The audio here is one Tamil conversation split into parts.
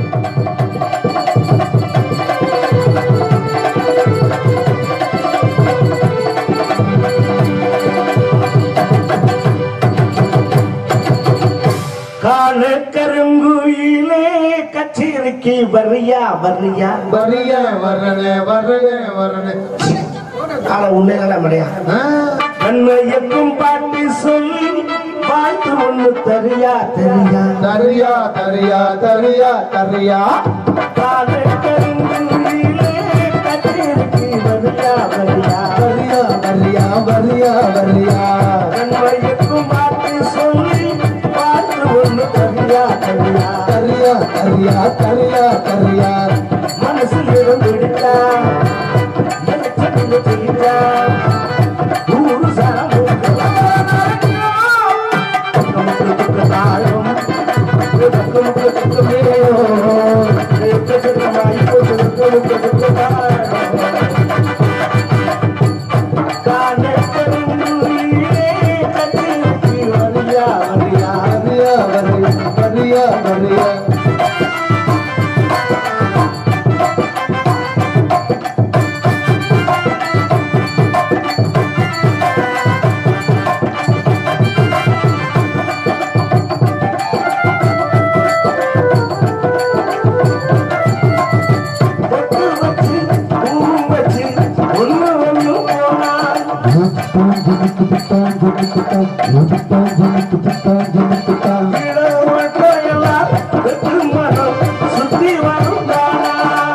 காண கருங்குயிலே கச்சேரிக்கு வர்றியா வர்றியா வரிய வரனே வரனே வரனே ஆனா உண்மையில மடையா ஆ, நன்மையக்கும் பாட்டி சொல்லி வாழ்த்து ஒண்ணு தரியா தெரியா தரியா தரியா தரியா தரியா காண கருங்குயிலே கச்சேரிக்கு வர்றியா வர்றியா வரியா வரியா வரியா வரியா நன்மையக்கும் பாட்டி சொல்லி வாழ்த்து ஒண்ணு தரியா தெரியா தரியா தரியா தரியா தரியா மனசில் இருந்துடுச்சா எனக்கு செய்தா ஊரு சாமி வரியா வரியா வரியா வரியா ஒண்ணு ஒண்ணு போனால் இடவட்டையெல்லாம் வெற்று மரம் சுத்தி வரும் தானா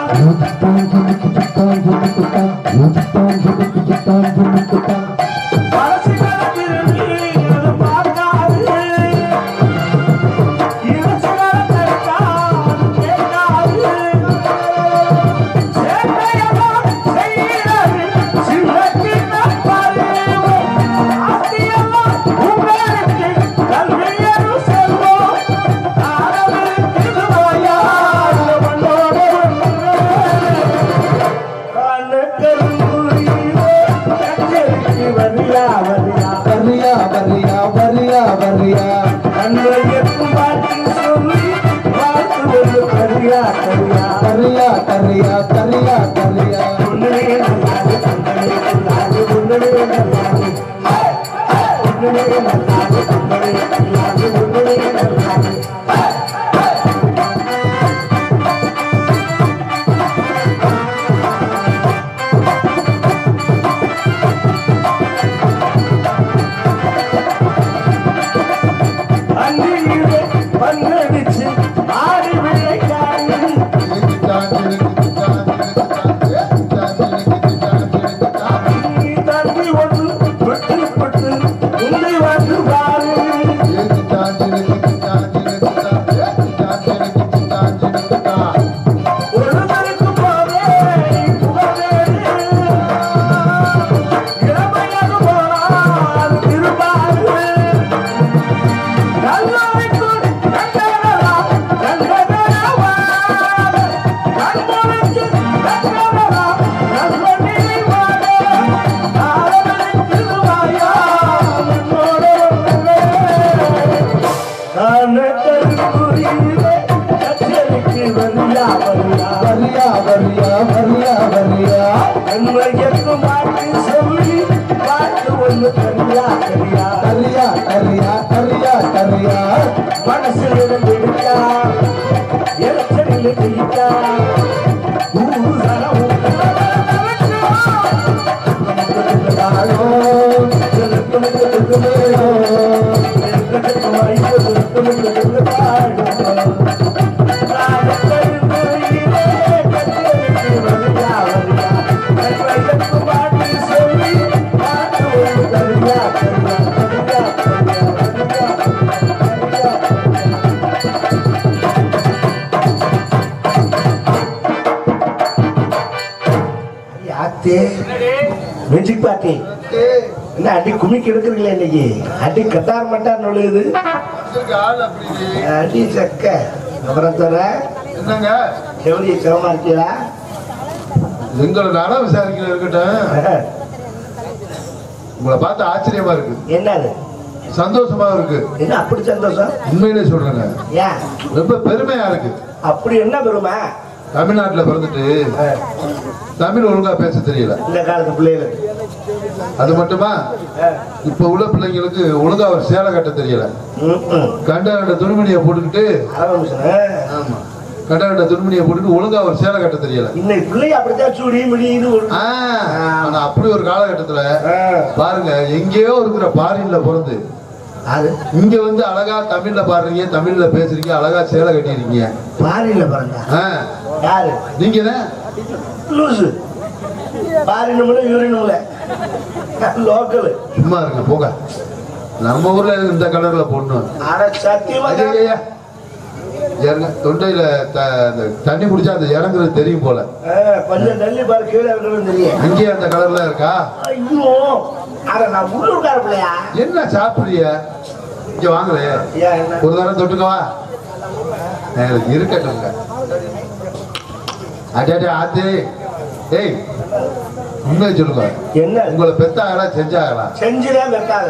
வரியா வரியா வரியா வரியா வரியா வரியா அன்றையக்கும் பாட்டி சொல்லி வாழ்த்து வந்து கரியா கரியா தரியா தரியா தரியா தரியா ஒண்ணுமே நல்லாது ஒண்ணுமே நல்லாது ஒண்ணுமே நல்லாது ஒண்ணுமே நல்லாது ஒண்ணுமே நல்லாது ஒண்ணுமே நல்லாது அன்றியிலே பங்கடிச்சு ஆடி விளையாடி நீ தம்பி ஒன்று பட்டு பட்டு உன்னை வந்து பாரு ஒருவருக்கு போவே புகழேறு இளமையாக போனால் திருப்பாரு நல்லவைக்குள் கண்டவரலாம் கண்டவரவார் கண்முனைக்கு கண்டவரலாம் நல்வழிவாரே ஆரவனை திருவாயா என்னோடு காணக்கருக்குறியிலே கச்சேரிக்கு வரியா வரியா வரியா வரியா வரியா வரியா நன்மையக்கும் பாட்டு சொல்லி பாட்டு ஒன்று தரியா தரியா தரியா தரியா தரியா தரியா மனசில் இருந்திருக்கா எலச்சனில் ஜெயிக்கா ஊரு சனம் யாத்தே மியூசிக் பார்ட்டி என்ன அடி குமிக்கு எடுக்கிறீங்களே இன்னைக்கு அடி கட்டார் மட்டார் நுழையுது அடி சக்க அப்புறம் தர என்னங்க எப்படி சிரமமா இருக்கீங்களா எங்களை நானா விசாரிக்கிற இருக்கட்டும் உங்களை பார்த்து ஆச்சரியமா இருக்கு என்னது சந்தோஷமா இருக்கு என்ன அப்படி சந்தோஷம் உண்மையிலே சொல்றேங்க ஏன் ரொம்ப பெருமையா இருக்கு அப்படி என்ன பெருமை தமிழ்நாட்டுல பிறந்துட்டு ஆ, தமிழ் ஒழுங்கா பேச தெரியல இந்த காலத்து பிள்ளைகளுக்கு அது மட்டுமா ஆ, இப்ப உள்ள பிள்ளைங்களுக்கு ஒழுங்கா ஒரு சேலை கட்ட தெரியல ம், ம். கண்ட கண்ட துணிமணியை போட்டுக்கிட்டு ஆரம்பிச்சுன ஆமா கண்ட கண்ட துணிமணியை போட்டுட்டு ஒழுங்கா ஒரு சேலை கட்ட தெரியல இன்னைக்கு பிள்ளைங்க அப்படித்தான் சுடி முடி இது ஒரு ஆ, ஆனா அப்படி ஒரு காலகட்டத்துல ஆ, பாருங்க எங்கேயோ இருக்கிற பாரின்ல பிறந்து அது இங்க வந்து அழகா தமிழ்ல பாடுறீங்க தமிழ்ல பேசுறீங்க அழகா சேலை கட்டியிருக்கீங்க பாரியில பிறந்தா ஆ, யாரு நீங்க என்ன லூசு பாரினும்ல யூரினும்ல லோக்கல் சும்மா இருங்க போங்க நம்ம ஊர்ல இந்த கலர்ல பொண்ணு ஆனா சத்தியமா ஐயா, ஐயா. இறங்க. தொண்டையில த- அந்த தண்ணி குடிச்சா அது இறங்குறது தெரியும் போல ஆ, கொஞ்சம் தள்ளி பாரு கீழே இருக்கிறது தெரியும் அங்கேயே அந்த கலர்ல இருக்கா ஐயோ அட நான் உள்ளூர்கார பிள்ளையா என்ன சாப்பிடுறிய இங்க வாங்கலையே ஏன் என்ன ஒரு தடவை தொட்டுக்கவா எனக்கு இருக்கட்டும்ங்க அடே ஆத்து ஏய் உண்மையை சொல்லுங்க என்ன உங்களை பெத்தாங்களா செஞ்சாங்களா செஞ்சுதான் வைக்காத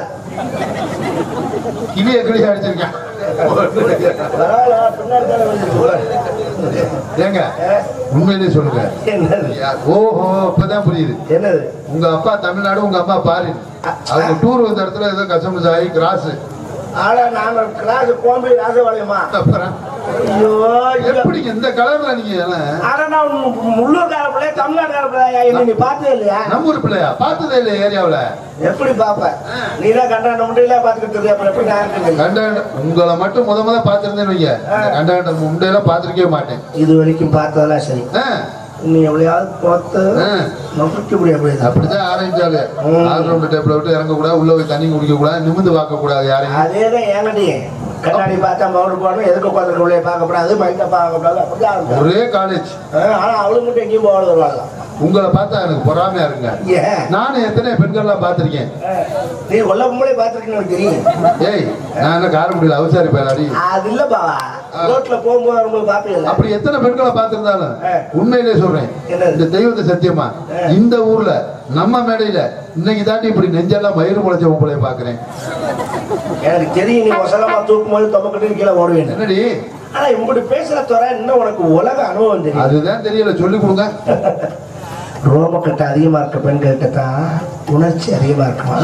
கிளிய கிளிய அடிச்சிருக்கேன் பரவாயில்ல பின்னாடி தானே வந்துருக்கு. ஏங்க ஆ, உண்மையிலே சொல்லுங்க என்னது ஓஹோ இப்பதான் புரியுது என்னது உங்க அப்பா தமிழ்நாடு உங்க அம்மா பாரின் அவங்க டூர் வந்த இடத்துல ஏதோ கஸ்டமர்ஸ் ஆகி கிராஸ் ஆனா நான் கிளாஸ் கோம்பை ராஜபாளையமா அப்புறம் ஐயோ இது- எப்படி இந்த கலர்ல நீங்க எல்லாம் ஆனா நான் முள்ளூர்கார பிள்ளையா தமிழ்நாட்டுக்கார பிள்ளையா என்ன நீ பார்த்ததே இல்லையா நம்ம ஊர் பிள்ளையா பார்த்ததே இல்லை ஏரியாவுல எப்படி பாப்ப நீ தான் கண்டாண்ட முட்டையில பாத்துக்கிட்டு இருக்கியா அப்புறம் எப்படி நான் இருக்கேன் கண்ட உங்களை மட்டும் முத முத பார்த்திருந்தேன்னு வைங்க கண்ட கண்ட முண்டையெல்லாம் பார்த்திருக்கவே மாட்டேன் இது வரைக்கும் பார்த்ததெல்லாம் சரி ஆ, நீ எவ்வளையாவது பார்த்து ஆ. நம்பிக்க முடியாது அப்படிதான் ஆரம்பிச்சாலு ம். ஆல்ரவுண்ட் டேப்ல விட்டு இறங்க கூடாது உள்ள போய் தண்ணி குடிக்க கூடாது நிமிந்து பார்க்க கூடாது யாரையும் அதேதான் ஏங்கடி கண்ணாடி பார்த்தா மவுண்ட் போடணும் எதுக்கு உட்காந்து உள்ளே பார்க்கக்கூடாது மைக்க பார்க்கக்கூடாது அப்படிதான் இருக்கும். ஒரே காலேஜ் ஆ, ஆனா அவளுக்கு மட்டும் எங்கேயும் போகாது வருவாங்க உங்களை பார்த்தா எனக்கு பொறாமையா இருங்க ஏன் நானும் எத்தனை பெண்கள்லாம் பார்த்திருக்கேன் ஆ, நீ கொல்ல பொம்பளை பார்த்துருக்கீங்க எனக்கு தெரியும் ஏய் நான் என்ன காரக்குடியில் அவசாரி பேராடி அது இல்ல பாவா ரோட்ல போகும்போது வரும்போது பாப்பீங்கல்ல அப்படி எத்தனை பெண்களை பார்த்திருந்தாலும் ஆ. உண்மையிலே சொல்றேன் என்னது? இந்த தெய்வத்தை சத்தியமா ஆ. இந்த ஊர்ல நம்ம மேடையில இன்னைக்கு தாண்டி இப்படி நெஞ்செல்லாம் மயிறு முளைச்ச உங்களைய பாக்குறேன் எனக்கு தெரியும் நீ ஒசலமா தூக்கும் போது தொமக்கிட்டு கீழே ஓடுவேன் என்னடி ஆனா இப்படி பேசுற துறை இன்னும் உனக்கு உலக அனுபவம் தெரியும் அதுதான் தெரியல சொல்லி கொடுங்க ரோமக்கட்டு அதிகமா இருக்க பெண்கள்கிட்ட தான் உணர்ச்சி அதிகமா இருக்குமா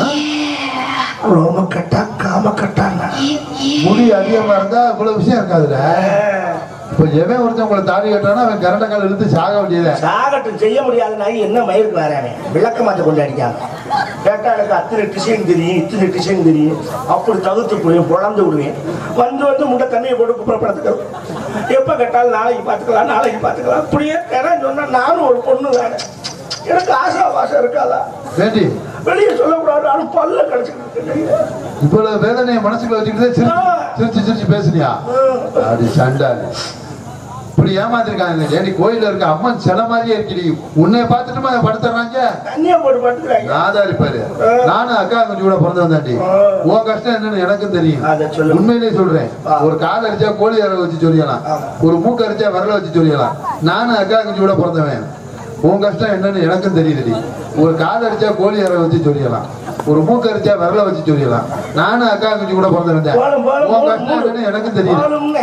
ரோமக்கட்டா காமக்கட்டாங்க முடி அதிகமா இருந்தா இவ்வளவு விஷயம் இருக்காதுல இப்ப எவன் ஒருத்தன் உங்களை தாடி கட்டானா அவன் கரண்ட கால இழுத்து சாக வேண்டியதே சாகட்டும் செய்ய முடியாதுன்னா என்ன மயிருக்கு வரானே விளக்க மாத்த கொண்டு அடிக்காம கேட்டா எனக்கு அத்தனை டிசைன் தெரியும் இத்தனை டிசைன் தெரியும் அப்படி தகுத்து போய் பொழந்து விடுவேன் வந்து வந்து முட்டை தண்ணியை போட்டு குப்புறப்படுத்துக்கிறோம் எப்ப கேட்டாலும் நாளைக்கு பார்த்துக்கலாம் நாளைக்கு பார்த்துக்கலாம் அப்படியே யாராவது சொன்னா நானும் ஒரு பொண்ணு தானே எனக்கு ஆசா வாசம் இருக்காதா வேண்டி வெளியே சொல்லக்கூடாது நானும் பல்ல கடிச்சுக்கிட்டு இருக்கேன். இவ்வளவு வேதனையை மனசுக்குள்ள வச்சுக்கிட்டு சிரிச்சு சிரிச்சு சிரிச்சு பேசுனியா அப்படி சண்டாளி இப்படி ஏமாத்திருக்காங்க ஏடி கோயில்ல இருக்க அம்மன் சில மாதிரியே இருக்கடி உன்னைய பார்த்துட்டுமா படுத்துறாங்க தண்ணியை போட்டு படுத்துக்கிறாங்க நாதாரி பாரு நானும் அக்கா கொஞ்சம் கூட பிறந்து வந்தாண்டி உன் கஷ்டம் என்னன்னு எனக்கும் தெரியும் அதை சொல்லு. உண்மையிலேயே சொல்றேன் ஒரு கால் அடிச்சா கோழி இறக வச்சு சொல்லிடலாம் ஆமா. ஒரு மூக்கு அடிச்சா விரல வச்சு சொல்லிடலாம் நானும் அக்கா கொஞ்சம் கூட பிறந்தவன் உன் கஷ்டம் என்னன்னு எனக்கும் தெரியுதுடி ஒரு கால் அடிச்சா கோழி இறக வச்சு சொல்லிடலாம் ஒரு மூக்கு அடிச்சா விரல வச்சு சொல்லிடலாம் நானும் அக்கா கொஞ்சம் கூட பிறந்தவன் போலும் போலும் உன் போலும், கஷ்டம் என்னன்னு போலும். எனக்கும் தெரியுது போலும்னே.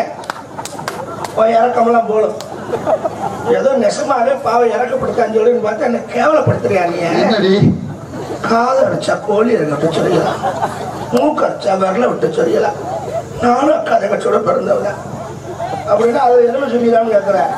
போய் இறக்கமெல்லாம் போலும் ஏதோ நெசமாவே பாவம் இறக்கப்படுத்தான்னு சொல்லி பார்த்தா என்ன கேவலப்படுத்துறியா நீ என்னடி காது அடிச்சா கோழி இறங்க சொல்லலாம் மூக்கு அடிச்சா விரல விட்டு சொல்லலாம் நானும் அக்கா தங்கச்சோட பிறந்தவங்க அப்படின்னா அதை என்ன சொல்லிடலாம்னு கேட்குறேன்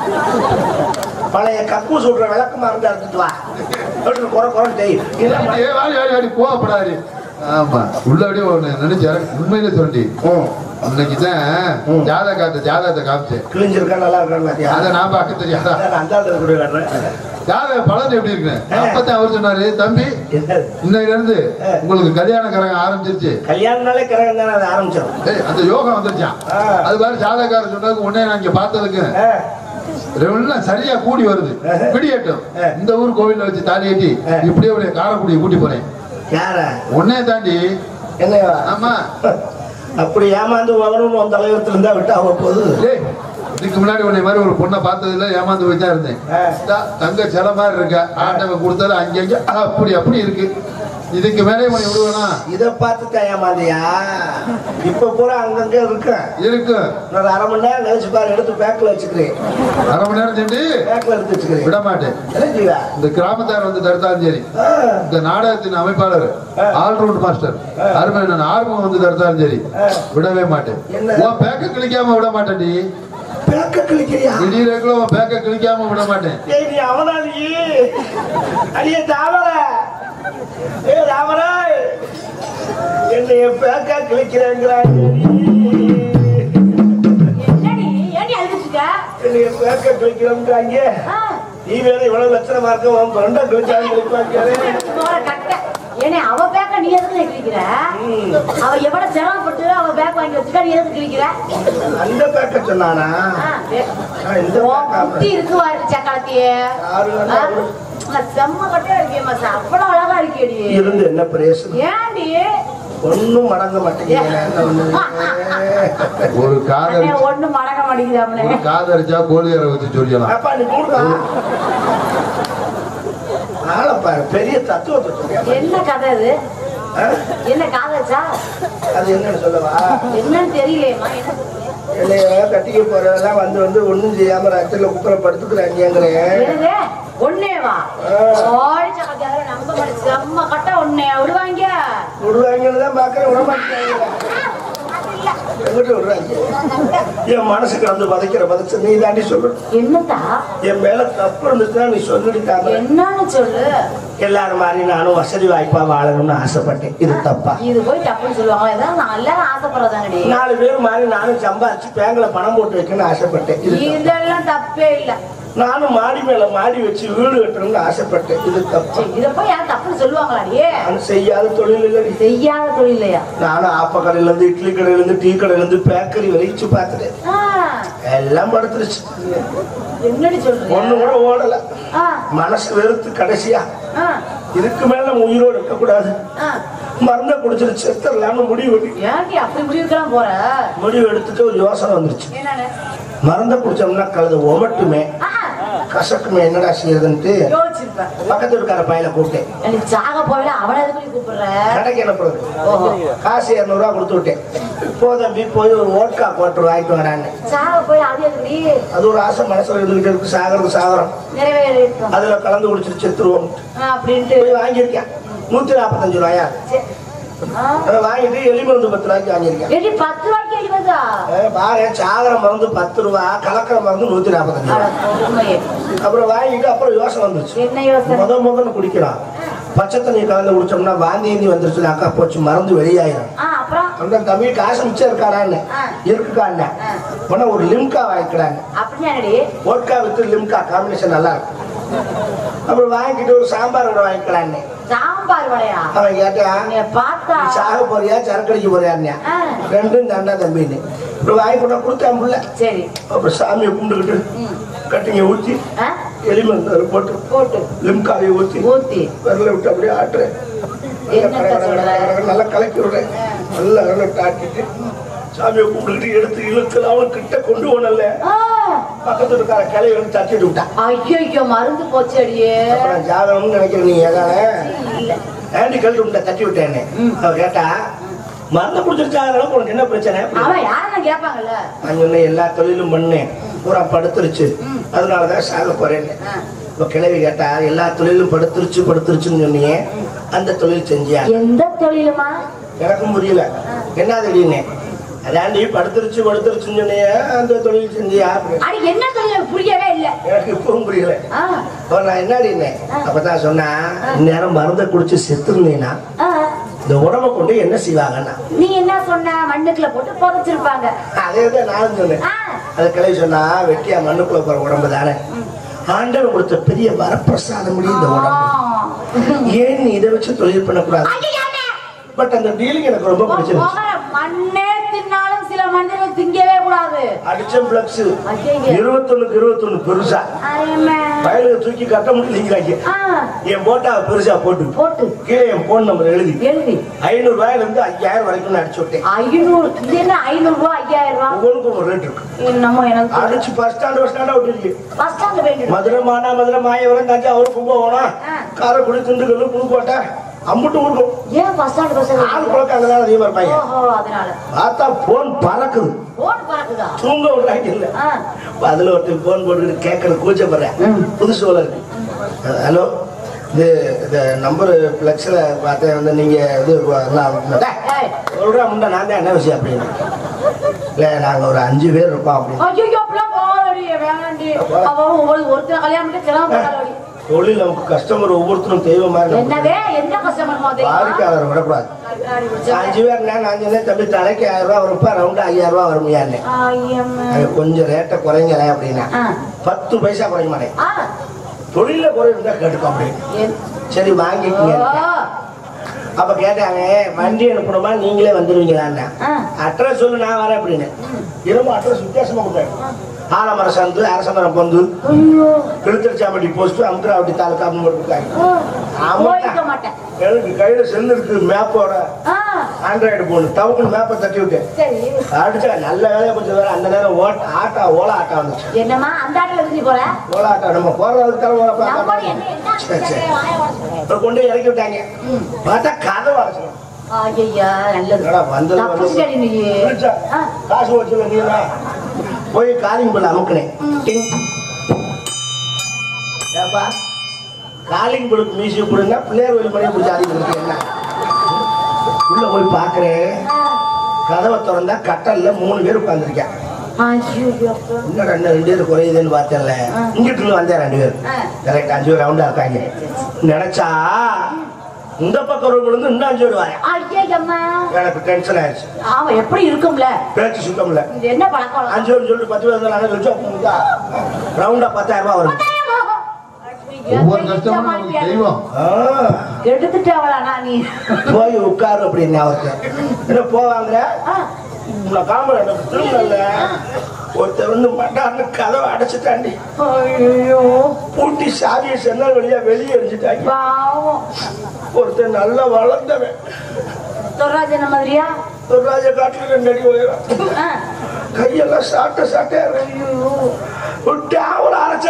பழைய கப்பு சொல்ற விளக்கமா இருந்தா எடுத்துட்டு வா அப்படின்னு குறை குறை தெரியும் இதெல்லாம் ம- ஏய், வாடி வாடி வாடி கோவப்படாது ஆமா உள்ளபடியே ஒண்ணு நினைச்சு இறக்கு- உண்மையிலே சொல்லி ம். இன்னைக்கு தான் ஜாதக காட்டு ஜாதகத்தை காமிச்சேன் கிழிஞ்சிருக்கா நல்லா இருக்கான்னு பாத்தியா? அதை நான் பார்க்க தெரியாதா அதான் நான் அந்த ஆளு கூட காட்டுறேன் ஜாதக பலன் எப்படி இருக்கு அப்பதான் அவர் சொன்னாரு தம்பி என்னது? இன்னையில இருந்து உங்களுக்கு கல்யாண கரகம் ஆரம்பிச்சிருச்சு கல்யாணம்னாலே கிரகம் தானே அது ஆரம்பிச்சிடும் ஏய், அந்த யோகம் வந்துருச்சான் ஆ. அது மாதிரி ஜாதகாரர் சொன்னதுக்கு உடனே நான் இங்க பார்த்ததுக்கு ஆ, எல்லாம் சரியா கூடி வருது விடியட்டும் ஆ. இந்த ஊர் கோவில்ல வச்சு தாலி கட்டி ஆ. இப்படியே உடைய காரக்குடியை கூட்டி போறேன் யார உடனே தாண்டி என்னையா ஆமா அப்படி ஏமாந்து வரணும் உன் தலைவரத்துல இருந்தா விட்டு அவ போகுது ஏய், இதுக்கு முன்னாடி உன்னை மாதிரி ஒரு பொண்ணை பார்த்ததுல ஏமாந்து போய் தான் இருந்தேன் ஆ. இந்தா, தங்க சில மாதிரி இருக்க ஆண்டவன் கொடுத்தாலும் அங்கங்க அப்படி அப்படி இருக்கு இதுக்கு மேலே உன்னை விடுவேனா இத பார்த்து தான் ஏமாந்தியா இப்ப பூரா அங்கங்க இருக்கேன் இருக்கும் ஒரு அரை மணி நேரம் கழிச்சு பாரு எடுத்து பேக்ல வச்சுக்கிறேன் அரை மணி நேரம் சென்று பேக்ல எடுத்து வச்சுக்கிறேன் விட மாட்டேன் என்ன செய்வ இந்த கிராமத்தார் வந்து தடுத்தாலும் சரி ஆ, இந்த நாடகத்தின் அமைப்பாளர் ஆல்ரவுண்ட் மாஸ்டர் அருமை நான் ஆர்வம் வந்து தடுத்தாலும் சரி விடவே மாட்டேன் என்ன? உன் பேக்க கிழிக்காம விட மாட்டேன்டி பேக்க கிழிக்கிறியா திடீரெல்லாம் உன் பேக்க கிழிக்காம விட மாட்டேன் ஏய் நீ அவனாளி அடியே தாமர ஏ தாமர என்னைய பேக்கா கிழிக்கிறேங்கிறாங்க என்னடி ஏண்டி அழுதுட்டு இருக்க? என்னைய பேக்கா கிழிக்கிறோம்ன்றாங்க ஆ, நீ வேற இவ்வளவு லட்சணமா இருக்க உன் ஃப்ரெண்டா கிழிச்சான்னு கிழிப்பாங்க போற கட்டை. ஏனே, அவ பேக்க நீ எதுக்கு கிழிக்கிற அவ எவ்வளவு சிரமப்பட்டு அவ பேக் வாங்கி வச்சுட்டா நீ எதுக்கு கிழிக்கிற அந்த பேக்க சொன்னானா ஆ, ஏ, ஆ, இந்த உன் பேக்கா புத்தி இருக்கு வாரு சக்காலத்தியே யாரு வேணா விடு. செம்ம கட்டையா இருக்கிய மாசா அவ்வளவு அழகா இருக்கியடி இருந்து என்ன பிரேசம் ஏன்டி ஒண்ணும் மடங்க மாட்டேங்குது என்ன ஒண்ணு? ஒரு காதல் அண்ணே, ஒண்ணும் மடக்க மாட்டேங்குது அவனே ஒரு காதரிச்சா கோழியரை வச்சு சொல்லலாம் அப்பா நீ கூடுதா ஆளை பாரு பெரிய தத்துவத்தை சொல்லியா என்ன கதை அது ஆ? என்ன காதச்சா அது என்னன்னு சொல்லவா என்னன்னு தெரியலையேம்மா என்ன சொல்றீங்க? என்னைய கட்டிக்க போறதெல்லாம் வந்து வந்து ஒண்ணும் செய்யாம ரத்தத்துல குப்புற படுத்துக்கிறாங்கிறேன் என்னது? ஒண்ணேவா ஆ. ஓடி சக்கரத்தியாரு நம்ப மாட்டேன் செம்ம கட்ட ஒண்ணே விடுவாங்க விடுவாங்கன்னு தான் பாக்குறேன் விட மாட்டேங்க எங்கிட்ட விடுறாங்க என் மனசு கலந்து பதைக்கிற பதைச்ச நீ தாண்டி சொல்லு என்னத்தா என் மேல தப்பு இருந்துச்சுன்னா நீ சொல்லிட்டாங்க என்னன்னு சொல்லு எல்லாரும் மாதிரி நானும் வசதி வாய்ப்பா வாழணும்னு ஆசைப்பட்டேன் இது தப்பா இது போய் தப்புன்னு சொல்லுவாங்க ஏதாவது நான் எல்லாரும் ஆசைப்படுறதாங்கடி நாலு பேர் மாதிரி நானும் சம்பாதிச்சு பேங்க்ல பணம் போட்டு வைக்கணும்னு ஆசைப்பட்டேன் இது தப்பா? இதெல்லாம் தப்பே இல்ல நானும் மாடி மேல மாடி வச்சு வீடு கட்டணும்னு ஆசைப்பட்டேன் இது தப்பா சரி, இத போய் யாரும் தப்புன்னு சொல்லுவாங்களாடி நானும் செய்யாத தொழில் இல்லடி செய்யாத தொழில் இல்லையா நானும் ஆப்ப கடையில இருந்து இட்லி கடையில இருந்து டீ கடையில இருந்து பேக்கரி வரைச்சு பார்த்துட்டேன் ஆ, எல்லாம் படுத்துருச்சு என்னடி சொல்றீங்க ஒண்ணு கூட ஓடல ஆ, மனசு வெறுத்து கடைசியா ஆ, இதுக்கு மேல நம்ம உயிரோடு இருக்கக்கூடாது ஆ. மருந்த குடிச்சிட்டு செத்துடலாம்னு முடிவு பண்ணி ஏன்டி அப்படி முடிவுக்கெல்லாம் போற முடிவு எடுத்துட்டு ஒரு யோசனை வந்துருச்சு என்னன்னு மருந்த குடிச்சோம்னா கழுது ஒமட்டுமே ஆ, கசக்குமே என்னடா செய்யறதுன்ட்டு யோசிச்சிருப்பேன் பக்கத்து இருக்கார பையனை கூப்பிட்டேன் எனக்கு சாக போயில அவனை எதுக்கு நீ கூப்பிடுற கடைக்கு என்ன போறது ஓஹோ காசு இரநூறுவா கொடுத்து விட்டேன் போ தம்பி போய் ஒரு ஓட்கா போட்டு வாங்கிட்டு வரான்னு சாக போய் அது எதுக்குடி அது ஒரு ஆசை மனசுல இருந்துகிட்டு இருக்கு சாகரம் சாகரம் நிறைவேறிட்டோம் அதுல கலந்து குடிச்சிட்டு செத்துருவோம் அப்படின்ட்டு போய் வாங்கியிருக்கேன் நூத்தி நாற்பத்தஞ்சு ரூபாயா சரி. ஆ. அதை வாங்கிட்டு எலி மருந்து பத்து ரூபாய்க்கு வாங்கியிருக்கேன் ஏடி பத்து ரூபாய்க்கு எழுபதா ஏ, பாரு சாகர மருந்து பத்து ரூபா கலக்கிற மருந்து நூத்தி நாற்பத்தஞ்சு அட ரூபா கொடுமையே. அப்புறம் வாங்கிட்டு அப்புறம் யோசனை வந்துருச்சு என்ன யோசனை முத முதல்ல குடிக்கிறான் பச்சை தண்ணி கலந்து குடிச்சோம்னா வாந்தி ஏந்தி வந்துருச்சுனாக்கா போச்சு மருந்து வெளியாயிரும் ஆ அப்புறம் அந்த தமிழ் காசு மிச்சம் இருக்காரான்னு ஆ. இருக்குக்கான்னு ஆ. உடனே ஒரு லிம்கா வாங்கிக்கிறாங்க அப்படின்னா என்னடி ஓட்கா வித்து லிம்கா காம்பினேஷன் நல்லா இருக்கும் அப்புறம் வாங்கிட்டு ஒரு சாம்பார் கூட வாங்கிக்கலான்னு சாம்பார் வடையா அவன் கேட்டான் நீ பார்த்தா நீ சாக போறியா சரக்கடிக்க போறியான்னு ஆ, ரெண்டும் தண்டா தம்பின்னு அப்புறம் வாங்கி கொண்டா கொடுத்தான் புள்ள சரி அப்புறம் சாமியை கும்பிட்டுக்கிட்டு ம். கட்டிங்க ஊற்றி ஆ, எலிமருந்து அதில் போட்டு போட்டு லிம்காவை ஊற்றி ஊத்தி விரல விட்டு அப்படியே ஆட்டுறேன் என்னத்த சொல்ற? நல்லா கலக்கி விடுறேன் நல்லா விரல விட்டு ஆட்டிட்டு சாமியை கும்பிட்டுக்கிட்டு எடுத்து இழுத்து அவன் கிட்ட கொண்டு போனல ஆ, பக்கத்துல இருக்கார கிளை வந்து தட்டிட்டு விட்டான் ஐயோ மருந்து போச்சு அடியே அப்புறம் ஜாதகம்னு நினைக்கிற நீ ஏதானே இல்ல ஆண்டி கழட்டி விட்ட தட்டி விட்டேன்னு அவ கேட்டா மருந்து குடிச்சிருச்சா அளவுக்கு உனக்கு என்ன பிரச்சனை அவன் யாரும் கேட்பாங்கல்ல நான் சொன்னேன் எல்லா தொழிலும் பண்ணேன் பூரா படுத்துருச்சு அதனாலதான் சாக போறேன்னு ஆ. இப்ப கிளவி கேட்டா எல்லா தொழிலும் படுத்துருச்சு படுத்துருச்சுன்னு சொன்னியே அந்த தொழில் செஞ்சியா எந்த தொழிலுமா எனக்கும் புரியல என்ன திடீர்னு அதாண்டி படுத்துருச்சு படுத்துருச்சுன்னு சொன்னியே அந்த தொழில் செஞ்சியா அப்படின்னு. அடி என்ன தொழில் எனக்கு புரியவே இல்ல எனக்கு இப்பவும் புரியல ஆ, அப்ப நான் என்னடினேன் அப்பதான் சொன்னா இந்நேரம் மருந்தை குடிச்சு செத்துருந்தீங்கன்னா ஆ. இந்த உடம்ப கொண்டு என்ன செய்வாங்கன்னா நீ என்ன சொன்ன மண்ணுக்குள்ள போட்டு புதைச்சிருப்பாங்க அதே தான் நானும் சொன்னேன் ஆ, அது கிளவி சொன்னா வெட்டியா மண்ணுக்குள்ள போற உடம்பு தானே ஆண்டவன் கொடுத்த பெரிய வரப்பிரசாதம் முடியும் இந்த உடம்பு ஏன் நீ இதை வச்சு தொழில் பண்ணக்கூடாது ஐயையானே. பட் அந்த டீலிங் எனக்கு ரொம்ப பிடிச்சிருந்துச்சு முகர மண்ணே தின்னாலும் சில மனிதர்கள் திங்கவே கூடாது அடிச்சம் பிளக்ஸ் ஐயையே. இருபத்தொன்னுக்கு இருபத்தொன்னு பெருசா அருமை. வயலுக்கு தூக்கி கட்ட முடியலைங்கிறாங்க ஆ, என் போட்டா பெருசா போட்டு போட்டு கீழே என் போன் நம்பர் எழுதி எழுதி ஐநூறு ரூபாயில இருந்து ஐயாயிரம் வரைக்கும் நான் அடிச்சு விட்டேன் ஐநூறு இது என்ன ஐநூறு ரூபாய் ஐயாயிரம் ரூபாய் ஒவ்வொன்றுக்கும் ஒரு ரேட் இருக்கு என்னமோ எனக்கு தெரியல. அடிச்சு பஸ் ஸ்டாண்ட் பஸ் ஸ்டாண்டா விட்டுருக்கு பஸ் ஸ்டாண்ட் வேண்டியது மதுரை மானா மதுரை மாயவரம் தஞ்சாவூர் கும்பகோணம் ஆ. காரைக்குடி திண்டுக்கல் புதுக்கோட்டை அம்புட்டு ஊருக்கும் ஏன் பஸ் ஸ்டாண்ட் பசங்க ஆள் குழக்க அங்கதான் அதிகமா இருப்பாங்க ஓஹோ அதனால பார்த்தா போன் பறக்குது போன் பறக்குதா தூங்க விடுறாங்க இல்ல ஆ. அதுல ஒருத்தர் போன் போட்டு கேட்கற கூச்சப்படுறேன் புதுசு போல இருக்கு ஹலோ இது இந்த நம்பர் பிளக்ஸ்ல பார்த்தேன் வந்து நீங்க இது நான் டேய், ஏய், சொல்றேன் முண்டை நான் தான் என்ன விஷயம் அப்படின்னு இல்ல நாங்க ஒரு அஞ்சு பேர் இருப்போம் அப்படின்னு ஐயோ, அப்படிலாம் போகாதடி, வேணாண்டி. அவ ஒவ்வொரு- ஒருத்தர் கல்யாணம் பண்ணி சிரமம் பண்ணாதடி. தொழில் நமக்கு கஸ்டமர் ஒவ்வொருத்தரும் தெய்வம் மாதிரி நம்ம என்னவே என்ன கஷ்டப்படுமோ தெரியுமா? வாடிக்கையாளர் விடக்கூடாது கருக்காடி பிடிச்சவன். அஞ்சு பேர் நான் நான் சொன்னேன் தம்பி தலைக்கு ஆயிரம் ரூபா வரும்ப்பா ரவுண்டு ஐயாயிரம் ரூபா வருமையான்னு ஐயம்மா. அது கொஞ்சம் ரேட்டை குறைங்களேன் அப்படின்னா ஆ. பத்து பைசா குறைக்க மாட்டேன் ஆ, தொழில குறை இருந்தா கேட்டுக்கோ அப்படின்னு என்- சரி வாங்கிக்கங்க ஓ, அப்ப கேட்டாங்க வண்டி அனுப்பணுமா நீங்களே வந்துருவீங்களான்னு ஆ. அட்ரஸ் சொல்லு நான் வரேன் அப்படின்னு இரும்பு அட்ரஸ் வித்தியாசமா கொடுத்தாங்க ஆலமரம் சந்து அரசமரம் பொந்து ஐயோ, திருத்தரிச்சாம்பட்டி போஸ்ட் அமுத்திராவட்டி தாலுக்கா அப்படின்னு போட்டுருக்காங்க ஓ, ஆமாட்டா. போயிருக்க மாட்டேன். எனக்கு கையில செல்லு இருக்கு மேப்போட ஆ, ஆண்ட்ராய்டு போன் தவுக்குன்னு மேப்பை தட்டி விட்டேன் சரி அடிச்சா நல்ல வேலையை கொஞ்சம் வேலை அந்த நேரம் ஓட்ட ஆட்டா ஓலா ஆட்டா வந்துச்சு என்னம்மா அந்த ஆட்டில் இருந்து போற ஓலா ஆட்டா நம்ம போறதுக்கு தான் ஓலா நம்ம பார்த்தா என்ன என்ன சரி, சரி. வாய உடைச்சு. அப்புறம் கொண்டு போய் இறக்கி விட்டாங்க பார்த்தா கதை வரைச்சணும் ஐயையா, நல்லது என்னடா வந்தது தப்பிச்சிட்டடி நீ. விழிச்சா, ஆ, காசு வச்சுல நீனா போய் காலிங் பில் அமுக்கினேன் டிங். ஏப்பா காலிங் பில்லுக்கு மியூசிக் கொடுங்க பிள்ளையார் வெளி மணியை பிடிச்சி ஆடிட்டு இருக்கு என்ன உள்ள போய் பார்க்கறேன் கதவை திறந்தா கட்டல்ல மூணு பேர் உட்காந்துருக்கேன் ஐயோ, அப்பா. இன்னும் ரெண்டு ரெண்டு பேர் குறையுதுன்னு பார்த்தேன்ல இங்கிட்டு இருந்து வந்தேன் ரெண்டு பேர் ஆ. கரெக்ட் அஞ்சு பேர் ரவுண்டா இருக்காங்க நினைச்சா இந்த பக்கம் ரோடு இருந்து இன்னும் அஞ்சு பேர் வரேன் ஐயையம்மா. எனக்கு டென்ஷன் ஆயிடுச்சு ஆமா எப்படி இருக்கும்ல பேச்சு சுத்தம் இல்லை இது என்ன பழக்கம் வழக்கம்? அஞ்சு பேர் சொல்லிட்டு பத்து பேர் நாலு லட்சம் ரவுண்டா பத்தாயிரம் ரூபாய் வரும் ஒவ்வொரு கஷ்டமும் நமக்கு தெய்வம் ஆ, எடுத்துட்டாவளா நீ போய் உட்காரு அப்படின்னு அவருக்கு என்ன போவாங்க ஆ, நான் காமரா எனக்கு திரும்பல ஒருத்தர் வந்து மட்டான்னு கதவை அடைச்சிட்டாண்டி ஐயோ பூட்டி சாவியை சென்னல் வழியா வெளியே எரிஞ்சிட்டாங்க பாவம் ஒருத்தர் நல்லா வளர்ந்தவன் தொராஜன மாதிரியா ஒரு ராஜ காட்டுல ரெண்டு அடி உயரம் ஆ, கையெல்லாம் சாட்ட சாட்டே விட்டு அவளை அரைச்ச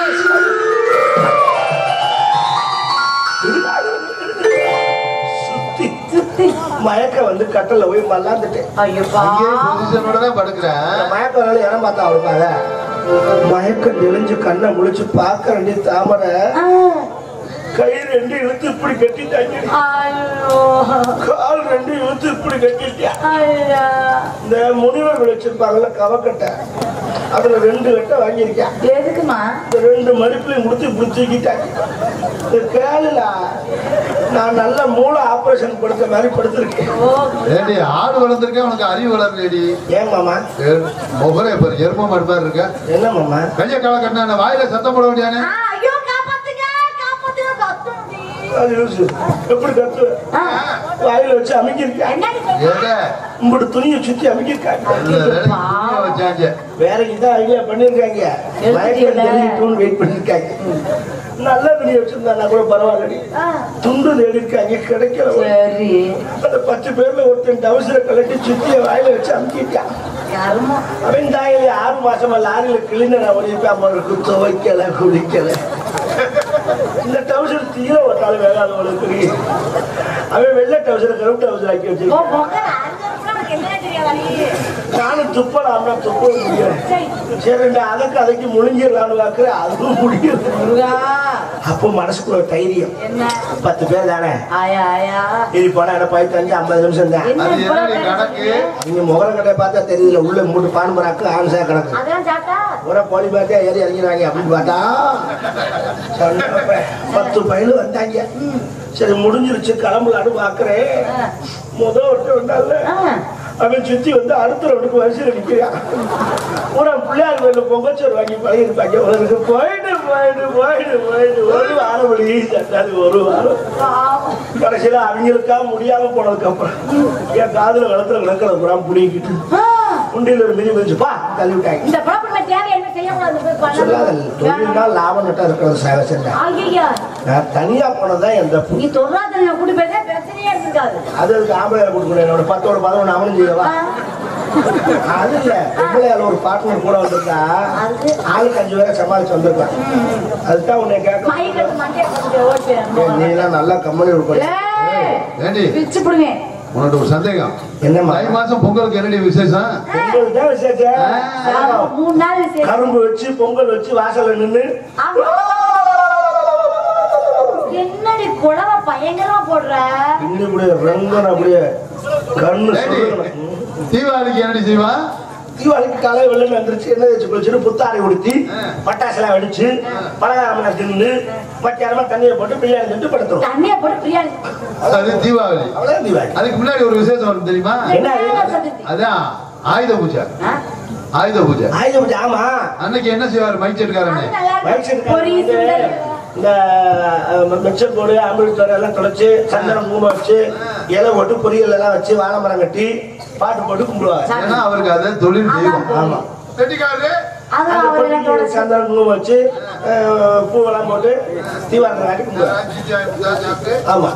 சுத்தி சுத்தி மயக்க வந்து கட்டல போய் மல்லாந்துட்டேன் ஐயோ அங்கேயே பாவம் பொசிஷனோட தான் அந்த படுக்கிறேன் மயக்க வரல இடம் பார்த்தா அவளுக்காக மயக்கம் தெளிஞ்சு கண்ணை முழிச்சு பார்க்க வேண்டிய தாமரை ஆ, கை ரெண்டு இழுத்து இப்படி கட்டிட்டாங்க ஐயோ கால் ரெண்டு இழுத்து இப்படி கட்டிட்டா ஐயா இந்த முனிவர்கள் வச்சிருப்பாங்கல்ல கவக்கட்டை அதுல ரெண்டு கட்டை வாங்கியிருக்கேன் எதுக்குமா இந்த ரெண்டு மடிப்புலையும் கொடுத்து இப்படி தூக்கிட்டாங்க இந்த கேளுல நான் நல்ல மூளை ஆபரேஷன் படுத்த மாதிரி படுத்திருக்கேன் ஓ ஏடி ஆடு வளர்ந்துருக்கேன் உனக்கு அறிவு வளரலடி ஏன் மாமா முகரே பாரு எரும மாடு மாதிரி இருக்க என்ன மாமா கைய கால கட்டின வாயில சத்தம் போட வேண்டியானே ஆ, ஐயோ காப்பாத்துங்க காப்பாத்துங்க கத்துடி அது யோசி. எப்படி கத்து ஆ, வாயில வச்சு அமைக்கிருக்கேன் என்னடி சொல்ற? ஏடே உங்களோட துணியை சுத்தி அமைக்கிருக்காங்க நல்ல வேலைக்கு துணியை வச்சாங்க வேற இதான் ஐடியா பண்ணிருக்காங்க எடுத்துட்டீங்களா? வெயிட் பண்ணிருக்காங்க நல்ல துணியை வச்சிருந்தா கூட பரவாயில்லடி ஆ, துண்டு தேடி இருக்காங்க கிடைக்கல சரி அந்த பத்து பேர்ல ஒருத்தன் டவுசரை கலட்டி சுத்திய வாயில வச்சு அமுக்கிட்டான் யாருமோ அவன் தாயில ஆறு மாசமா லாரியில கிளீனர் ஒழிக்காம இருக்கு துவைக்கல குடிக்கல இந்த டவுசர் தீர ஒட்டாலும் வேளாண்மைக்கு அவன் வெள்ளை டவுசர் கருப்பு டவுசர் ஆக்கி ஓ வச்சிருக்கான் முகர அங்க இருக்கிற உனக்கு என்ன தெரியாதா நீ நானும் துப்பலாம்னா துப்ப முடியல சரி சரி ரெண்டு அதற்கு அதற்கு முழுங்கிடலாம்னு பார்க்கிறேன் அதுவும் முடியல முருகா அப்போ மனசுக்குள்ள தைரியம் என்ன பத்து பேர் தானே ஆயா ஆயா இது போனா என்ன பதினஞ்சு ஐம்பது நிமிஷம் தான் என்ன அது இவ்வளவு என்னடி பேர் கணக்கு? இருக்கீங்க? நீங்க முகர கடை பார்த்தா தெரியல உள்ள மூட்டு பான் பராக்கு ஆன்சா கணக்கு அதெல்லாம் சாப்பிட்டா ஒரு கோழி பார்த்தா ஏறி இறங்கிடுவாங்க அப்படின்னு பார்த்தா சொன்னப்ப பத்து பயிலு வந்தாங்க சரி முடிஞ்சிருச்சு கிளம்பலான்னு பாக்குறேன் முத ஒருத்தர் வந்தால ஆ, அவன் சுத்தி வந்து அடுத்த ரவுண்டுக்கு வரிசையில் நிற்கிறான் பூரா பிள்ளையார் கோயில பொங்கச்சோறு வாங்கி பழகிருப்பாங்க உனக்கு போயிட்டு போயிட்டு போயிட்டு போயிட்டு ஒரு வாரம் வழி சட்டாது ஒரு வாரம் பாவம். கடைசியில அவங்களுக்கா முடியாம போனதுக்கு அப்புறம் என் காதுல வளர்த்துல விளக்கல புறா புடிங்கிட்டு ஆ, உண்டியில் ஒரு மிதி மிதிச்சு பா தள்ளி விட்டாங்க இந்த பழப்பு தேவை என்ன செய்யக்கூடாது போய் சொல்லாத பண்ணணும். தொழில்னா லாபம் நட்டா இருக்கிறது சேவை செஞ்சேன் ஐயையா, நான் தனியா போனதான் எந்த நீ தொல்லாதன கூட்டி பேச பிரச்சனையே இருக்காது அது அதுக்கு ஆம்பளை கொடுக்கணும் என்னோட பத்தோட பதினொன்று அவனும் செய்யவா அது இல்ல பொம்பளையால ஒரு பார்ட்னர் கூட வந்திருக்கா அது ஆளுக்கு அஞ்சு பேரை சமாளிச்சு வந்திருக்கான் அதுதான் உன்னை கேட்க மயக்கத்து மாட்டே கொஞ்சம் ஓட்டு நீ எல்லாம் நல்லா கம்மனி கொடுக்கணும் ஏய், ஏண்டி பிச்சு பிடுவேன் உனக்கு ஒரு சந்தேகம் என்னம்மா தை மாசம் பொங்கலுக்கு என்னடி விசேஷம் பொங்கல் தான் விசேஷம் மூணு நாள் விசேஷம். கரும்பு வச்சு பொங்கல் வச்சு வாசல்ல நின்னு ஆமா. என்னடி குழவ பயங்கரமா போடுற இன்னும் அப்படியே ரங்கன் அப்படியே கண்ணு ஏண்டி சுருங்கணும். தீபாவளிக்கு என்னடி செய்வான் தீபாவளிக்கு காலை வெள்ளம் வந்துருச்சு என்ன வச்சு குளிச்சுட்டு புத்தாடை உடுத்தி ஆ. பட்டாசுலாம் வெடிச்சு பலகாரம் தின்னு மத்தியானமா தண்ணியை போட்டு பிரியாணி திட்டு படுத்துரும் தண்ணிய போட்டு பிரியாணி அது தீபாவளி அவ்வளவுதான் தீபாவளி அதுக்கு முன்னாடி ஒரு விசேஷம் வரும் தெரியுமா என்ன? விநாயகர் சதுர்த்தி. அதான் ஆயுத பூஜை ஆ? ஆயுத பூஜை ஆயுத பூஜை ஆமா அன்னைக்கு என்ன செய்வார் மைக் செட்டுக்காரனே அது நல்லா மைக் இருக்கு. செட் பொரி, சுண்டல். இந்த மிச்சர் போடு அமிர்தோடு எல்லாம் தொலைச்சு சந்தனம் குங்குமம் வச்சு இலை போட்டு பொரியல் எல்லாம் வச்சு வாழை மரம் கட்டி பாட்டு போட்டு கும்பிடுவாங்க ஏன்னா அவருக்கு அதை தொழில் தெய்வம் ஆமா செட்டிக்காரரு அது அந்த அவர் எல்லாம் பொடிக்கு தொடச்சு. சந்தனம் குங்குமம் வச்சு அஹ், பூவெல்லாம் போட்டு தீபாவளி காட்டி கும்பிடுவாங்க ஆமா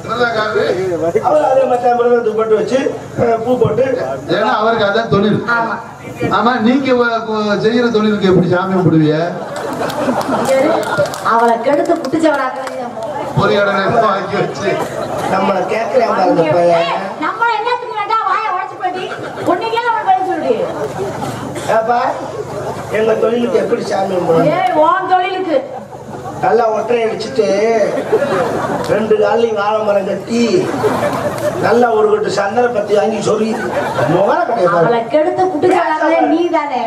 அவர் அதே மத்த மிருகத்துக்கு போட்டு வச்சு அஹ், பூ போட்டு ஏன்னா அவருக்கு அதான் தொழில் ஆமா ஆமா நீங்க வ- கு- செய்யற தொழிலுக்கு எப்படி சாமி கும்பிடுவீங்க சரி. அவளை கெடுத்து குட்டிச்சவராக்க ஒரு கடனை வாங்கி வச்சு நம்மளை கேட்கிறேன் பாருங்க பையன் நம்ம என்னத்துக்கு வேண்டா வாய உடச்சு போட்டி உன்னைக்கே அவன் பதில் சொல்லி ஏப்பா எங்க தொழிலுக்கு எப்படி சாமி கும்பிடணும் ஏய் உன் தொழிலுக்கு நல்லா ஒற்றை அடிச்சுட்டு ரெண்டு காலையும் வாழை மரம் கட்டி நல்லா ஒரு கட்டு சந்தன பத்தி வாங்கி சொல்லி முகர கிடையாது அவளை கெடுத்து குட்டிச்சவராக்கலே நீ தானே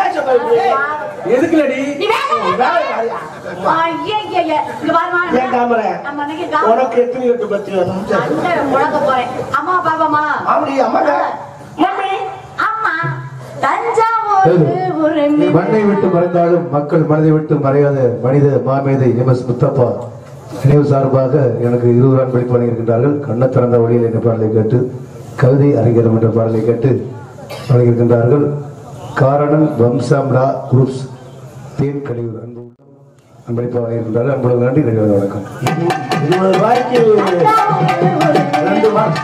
எதுக்குலடி நீ வேலை ஐயையையே. இங்க பாரும்மா. ஏன் தாமரை? நம்ம அன்னைக்கு காம- உனக்கு எத்தனை கட்டு பத்தி வேணும் அண்டை முழக்க போறேன். அம்மா பாப்பாமா அப்படி அம்மா மம்மி அம்மா தஞ்சாவூர் ஒரு மண்ணை விட்டு மறைந்தாலும் மக்கள் மனதை விட்டு மறையாத மனித மாமேதை எம்எஸ் முத்தப்பா நினைவு சார்பாக எனக்கு இருபது அன்பளிப்பு வழங்கியிருக்கின்றார்கள் கண்ண திறந்த வழியில் என்ற பாடலை கேட்டு கவிதை அறிஞரம் என்ற பாடலை கேட்டு வழங்கியிருக்கின்றார்கள் காரணம் வம்சாம்லா குரூப்ஸ் தேன் கழிவு அன்பு அன்பளிப்பு வழங்கியிருக்கின்றார்கள் அன்புடன் நன்றி நன்றி வணக்கம் இருபது ரூபாய்க்கு ரெண்டு மாசம்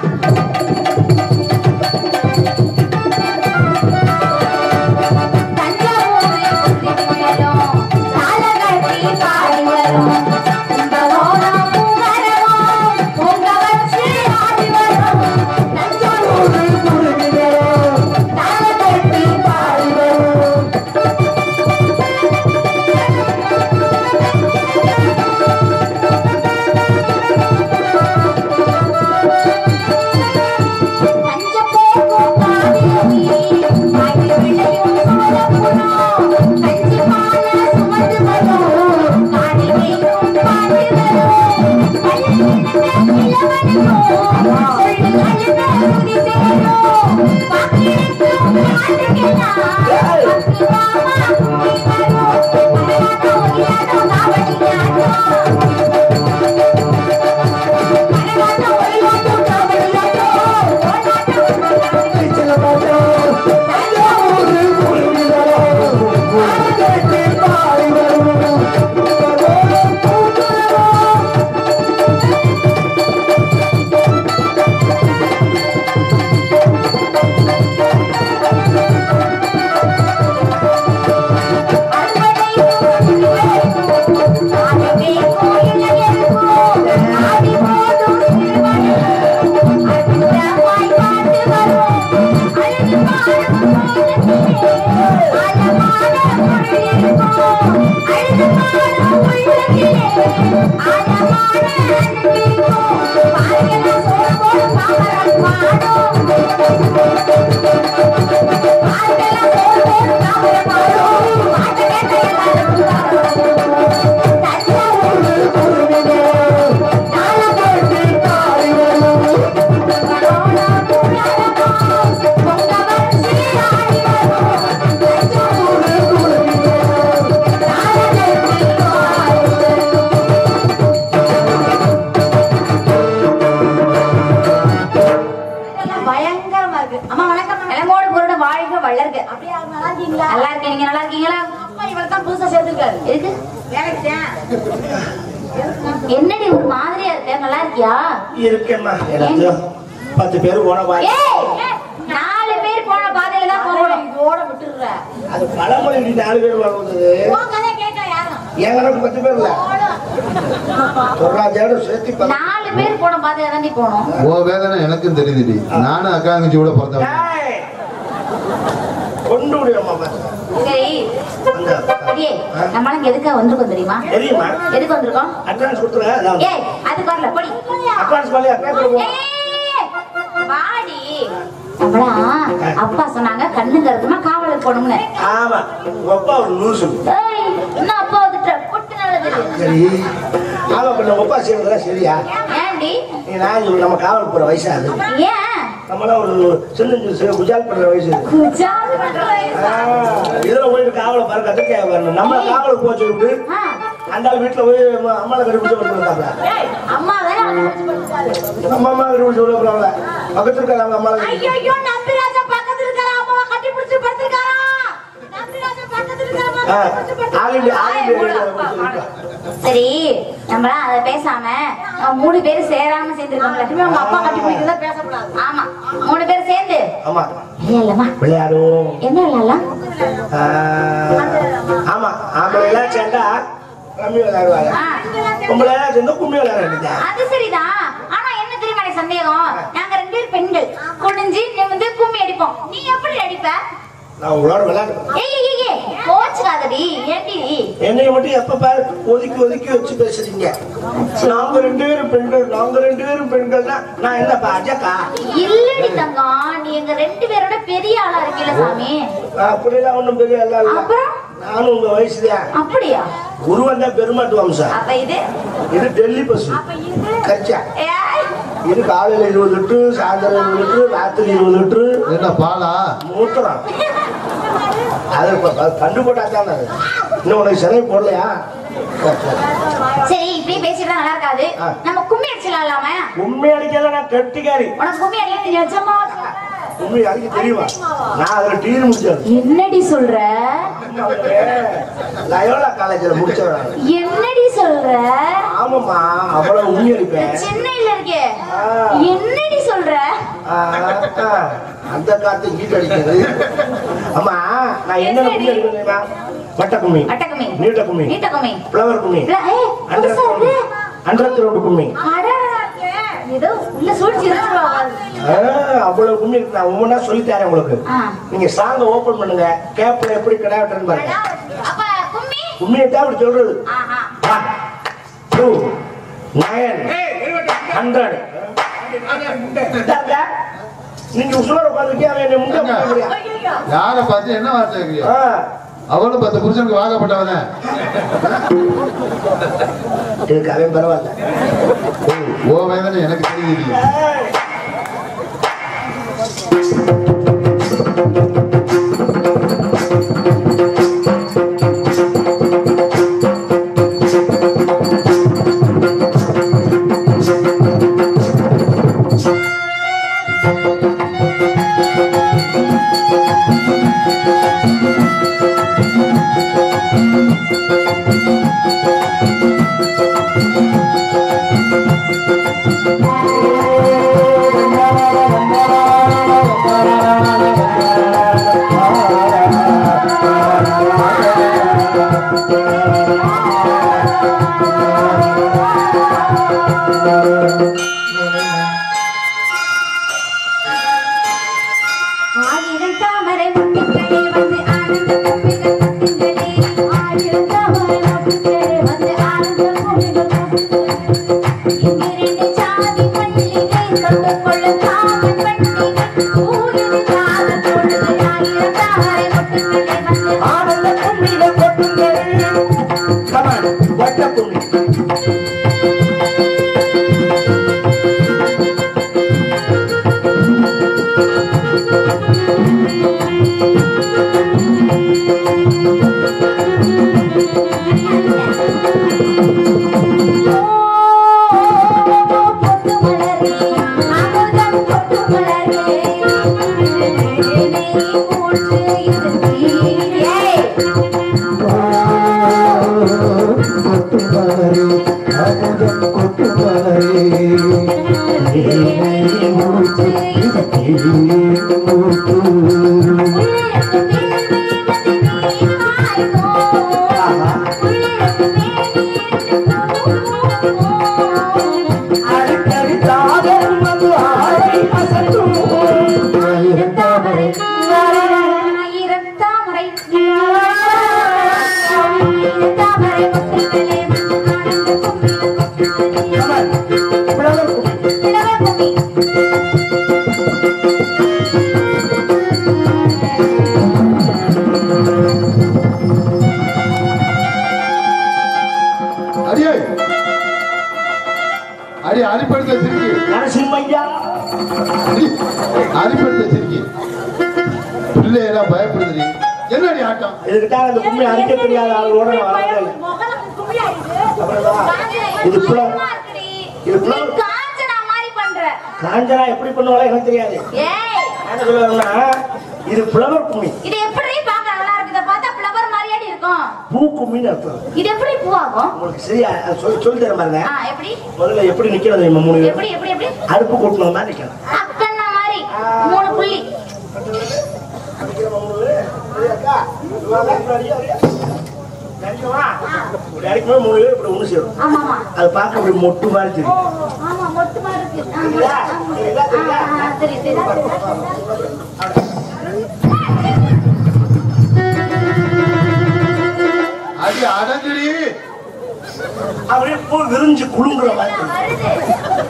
பயங்கரமா இருக்கு அம்மா வணக்கம் இளமோடு பொருட வாழ்க வளர்க அப்படியே அவங்க நல்லா இருக்கீங்களா நல்லா இருக்கேன் நீங்க நல்லா இருக்கீங்களா அப்பா இவளை தான் புதுசா சேர்த்துருக்காரு இருக்கு வேலைக்கு தான் என்னடி ஒரு மாதிரியா இருக்க நல்லா இருக்கியா இருக்கேம்மா எல்லாத்தையும் பத்து பேர் போன பாய் ஏய் நாலு பேர் போன பாதையில தான் போகணும் இதோட விட்டுடுற அது பழமொழி நாலு பேர் வாழ்ந்தது உன் கதை கேட்கல யாரும் என் கணக்கு பத்து பேர் இல்ல பொருளாதார சேர்த்து பா- நாலு பேர் போன பாதையில தாண்டி போனோம் ஓ வேதனை எனக்கும் தெரியுதுடி நானும் அக்கா தங்கச்சி கூட பிறந்தவன் ஏய், கொண்டு விடுவோம்மா பாத்து. சரி அந்த அடியே நம்மளால இங்க எதுக்காக வந்திருக்கோம் தெரியுமா தெரியுமா எதுக்கு வந்திருக்கோம் அட்வான்ஸ் கொடுத்துருங்க அதான். ஏய் அதுக்கு வரல பொடி அட்வான்ஸ் பண்ணி பேப்பர் போ ஏய், வாடி நம்மளா அப்பா சொன்னாங்க கண்ணு கருத்துமா காவலுக்கு போகணும்னு ஆமா உங்க அப்பா ஒரு லூசு ஏய், இன்னும் அப்பா வந்துட்ட குட்டு நல்லது சரி ஆமா பண்ண உங்க அப்பா செய்யறதெல்லாம் சரியா ஏன்டி நீ நான் சொல்லு, நம்ம காவல் போற வயசு அது ஏன் நம்மளாம் ஒரு சின்ன சின்ன குஜால் பண்ற வயசு இது. குஜால் பண்ற வயசு. ஆ, இதுல போயிட்டு காவலை பாரு கத்திரிக்காய் வரணும் நம்ம காவலுக்கு போக சொல்லிட்டு ஆ, அந்த ஆள் வீட்டுல போய் அம்மாவை கண்டுபிடிச்சு வந்துருந்தாங்க ஏய், அம்மா வேற அவனை வச்சு படுத்தாரு. நம்ம அம்மா கண்டுபிடிச்சு விட பக்கத்துல இருக்காங்க அவங்க அம்மா ஐயோ ஐயோ நம்பிராஜா பக்கத்துல இருக்காரா அம்மாவை கட்டி பிடிச்சு படுத்திருக்காரா நம்பிராஜா பக்கத்துல இருக்காரா அம்மாவை ஆ, கட்டி பிடிச்சு ஆலிண்டி- படுத்திருக்காரா? ஆலிண்டி ஆ, ரேடியோ மூடு. சொல்லிருக்கா. சரி நம்மளா அதை பேசாம நம்ம மூணு பேரும் சேராம சேர்ந்துருக்கோம் அவங்க அப்பா கட்டி பிடிக்கிறதா பேசக்கூடாது ஆமா மூணு பேரும் சேர்ந்து ஆமா இல்லம்மா விளையாடுவோம் என்ன விளையாடலாம் ஆ, ஆமா ஆம்பளை எல்லாம் சேர்ந்தா ரம்மி விளையாடுவாங்க ஆ, பொம்பளை எல்லாம் சேர்ந்தா கும்மி விளையாட வேண்டியது அது சரிதான் ஆனா என்ன தெரியுமா எனக்கு சந்தேகம் நாங்க ரெண்டு பேரும் பெண்கள் குனிஞ்சு நிமிந்து கும்மி அடிப்போம் நீ எப்படி அடிப்ப நான் உங்களோட விளையாடுவேன் ஏய் ஏய், ஏய் கோச்சுக்காதடி ஏண்டி என்னைய மட்டும் எப்ப பாரு ஒதுக்கி ஒதுக்கி வச்சு பேசுறீங்க நாங்க ரெண்டு பேரும் பெண்கள் நாங்க ரெண்டு பேரும் பெண்கள் தான் நான் என்னப்பா அஜக்கா இல்லடி தங்கம் நீ எங்க ரெண்டு பேரோட பெரிய ஆளா இருக்கீல சாமி அப்படிலாம் ஒண்ணும் பெரிய எல்லாம் இல்ல அப்புறம் நானும் உங்க வயசுதான் அப்படியா குருவன் தான் பெருமாட்டு வம்சம் அப்ப இது இது டெல்லி பசு அப்ப இது கச்சா ஏய், இது காலையில இருபது லிட்டரு சாயந்தரம் இருபது லிட்டரு ராத்திரி இருபது லிட்டரு என்ன பாலா மூத்திரம் அது இப்ப அது கண்டு போட்டா தானே அது. இன்னும் உனக்கு சிலை போடலையா சரி, சரி. சரி இப்படியே பேசிட்டு நல்லா இருக்காது ஆ. நம்ம கும்மி அடிச்சலாம் இல்லாம உண்மை அடிக்கல நான் கெட்டிக்காரி உனக்கு கும்மி அடிக்க தெரியும் நிஜமா உண்மை அடிக்க தெரியுமா நான் அதுல டிகிரி முடிச்சது என்னடி சொல்ற லயோலா காலேஜ்ல முடிச்சவன் என்னடி சொல்ற ஆமாம்மா அவ்வளவு உண்மை அடிப்பேன் சென்னையில இருக்கே ஆ. என்னடி சொல்ற ஆ, ஆ, அந்த காத்து ஹீட் அடிக்குது அம்மா நான் என்ன கும்மி அடிப்பேன் தெரியுமா வட்ட கும்மி வட்ட கும்மி. நீட்ட கும்மி நீட்ட கும்மி. ஃப்ளவர் கும்மி இல்ல, ஏய், புதுசா இருக்கு. அண்டரத்து ரோடு கும்மி அட, ஏதோ உள்ள சூழ்ச்சி இருந்துருவாங்க ஆ, அவ்வளவு கும்மி இருக்கு நான் ஒவ்வொன்றா சொல்லி தரேன் உங்களுக்கு ஆ. நீங்க சாங்க ஓபன் பண்ணுங்க கேப்ல எப்படி கிடாவிட்டேன்னு பாருங்க அப்ப கும்மி கும்மியை தான் அப்படி சொல்றது ஆஹா One, two, nine, hundred. இந்தாங்க. நீங்க உசுரோட உட்காந்துருக்கீங்க அவன் என்னை முண்டை போடுறியா? யார பார்த்து என்ன வார்த்தை கேக்குறியா ஆ, அவளும் பத்து புருஷனுக்கு வாக்கப்பட்டவன இதுக்கு அவன் பரவாயில்ல ஓ வேதனை எனக்கு தெரியுது ஏய், ஆயிரம் தாமரை முட்டுக்களே வந்து ஆனந்த கும்மிகள் கொட்டுங்களே. ஆயிரம் தாமரை முட்டுக்களே வந்து ஆனந்த கும்மிகள் கொட்டுங்களே. இங்கு ரெண்டு சாதி மல்லிகை தொட்டுக்கொள்ளும் காமன் பண்டிகை. ஊரில் காதல் பொழுது ஆயிரம் தாமரை முட்டுக்களே வந்து ஆனந்த கும்மிகள் கொட்டுங்கள். Come on, வட்ட கும்மி. பொட்டு மலரே, அமுதம் பொட்டு மலரே. நெய் ஊற்று இது ஏய் கொட்டு அடிப்படுத்த சிரிக்கி நரசிம்மையா அடிப்படுத்த சிரிக்கி பிள்ளையெல்லாம் பயப்படுது என்னடி ஆட்டம் இதுக்குதான் அந்த கும்மி அடிக்க தெரியாத ஆளுகளோட நான் வரதில்லை. முகலம் கும்மி ஆயிடுது இது புலம். இது நீ புலம். காஞ்சனா மாதிரி பண்ற காஞ்சனா எப்படி பண்ணுவாளோ எனக்கு தெரியாது ஏய் என்ன சொல்லுவாங்கன்னா இது புலவர் கும்மி இது எப்படி பார்க்க நல்லா இருக்கு இதை பார்த்தா ஃப்ளவர் மாதிரியாடி இருக்கும் பூ கும்மின்னு அர்த்தம் இது எப்படி பூவாகும் உங்களுக்கு சரியா அது சொல்லி சொல்லி தர பாருங்க ஆ எப்படி முதல்ல எப்படி நிக்கிறது தெரியுமா மூணு பேரும் எப்படி எப்படி எப்படி அடுப்பு கொட்டின மாதிரி நிக்கணும் அக்கண்ணா மாதிரி மூணு புள்ளி இப்படி அடிக்கும்போது மூணு பேர் இப்படி ஒண்ணு சேரும் ஆமா ஆமா அது பார்க்க அப்படி மொட்டு மாதிரி தெரியும் ஆமா மொட்டு மாதிரி இருக்கு ஆமா, தெரியுதா? ஆமா. தெரியுதா? தெரியுதா? ஆ, ஆ, சரி சரி அடி அடங்குடி அப்படியே பூ விரிஞ்சு குலுங்குற மாதிரி தெரியும்.